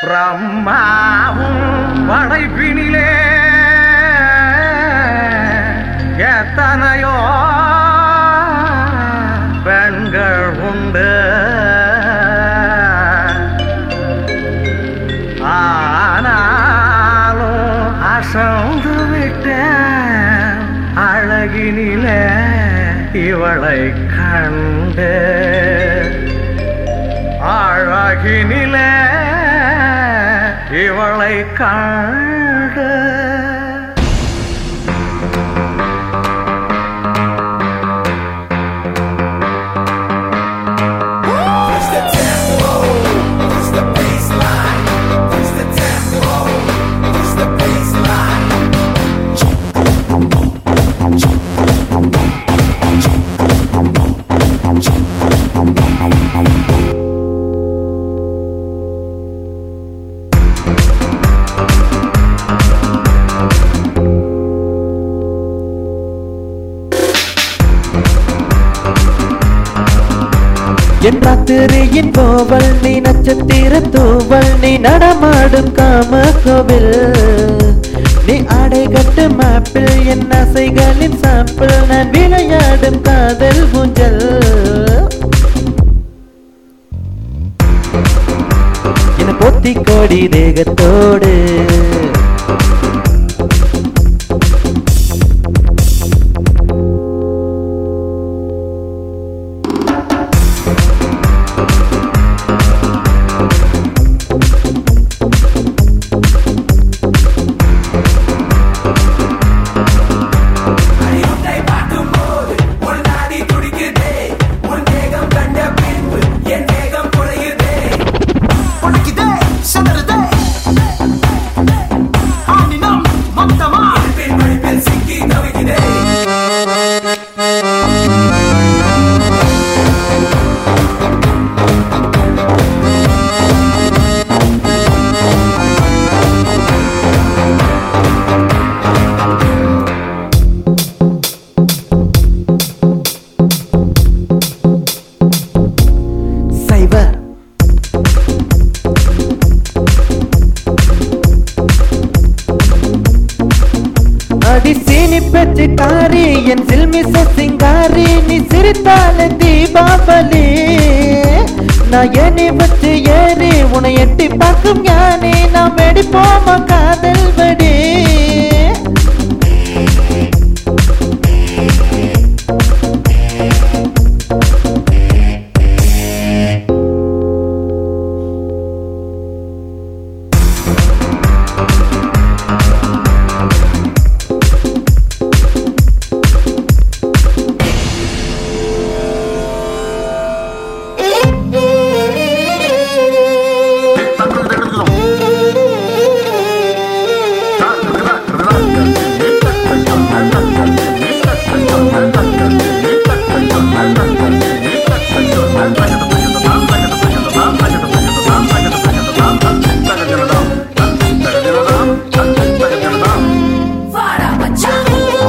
பிரம்மாவும் படைப்பினிலே எத்தனையோ பெண்கள் உண்டு ஆனாலும் அசந்து விட்டேன் அழகினிலே இவளை கண்டு அழகினிலே இவளை கண்டு Push the tempo, push the baseline, push the tempo, push the baseline. என் ராத்திரியின் கோவல் நீ நட்சத்திர தூவல் நீ நடமாடும் காம கோவில் நீ ஆடை கட்டு மாப்பிள் என் ஆசைகளின் சாப்பிள் நான் விளையாடும் காதல் ஊஞ்சல் என பொத்தி கோடி தேகத்தோடு அடியுன்னை பார்க்கும்போது ஒரு நாடி துடிக்குதே உன் தேகம் கண்ட பின்பு என் தேகம் குறையுதே உனக்குதே சதறுதே ஆனினம் மொத்தமா பின் படிப்பில் சிக்கி தவிக்குதே சைவ அடி சீனி பெற்று காரி என் சில்மிச சிங்காரி நீ சிரித்தால தீபாவளி நான் ஏனி வச்சு ஏறி உன்னை எட்டி பார்க்கும் ஞானி நாம் வெடிப்போமா காதல் வடி வாடா மச்சான்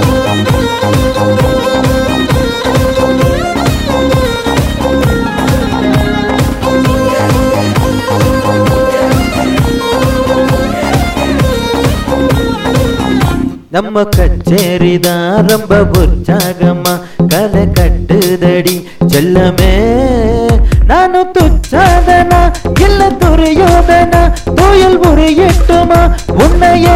நம்ம கச்சேரிதான் ரொம்ப உற்சாகமா கலை கட்டுதடி செல்லமே நானும் துச்சாதனா இல்ல துரியோதனா துயில் முறையிட்டுமா உன்னையே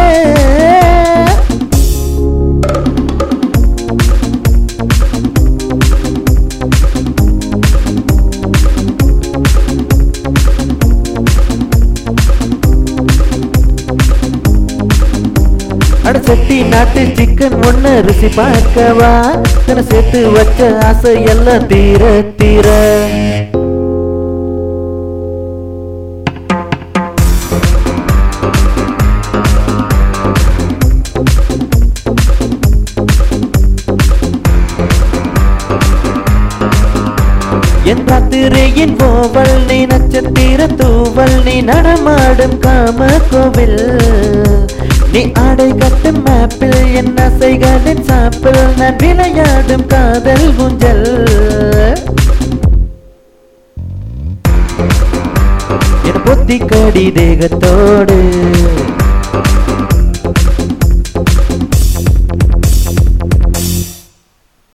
அட செட்டி நாட்டு சிக்கன் ஒண்ணு ருசி பார்க்கவா தன சேர்த்து வச்ச ஆசை எல்லாம் தீர தீர என் ராத்திரியின் கோவல் நீ நட்சத்திர தூவல் நீ நடமாடும் காம கோவில் நீ ஆடை கட்டும் மாப்பிள் என் ஆசைகளின் சாப்பிள் நான் விளையாடும் காதல் ஊஞ்சல் என புத்தி கடி தேகத்தோடு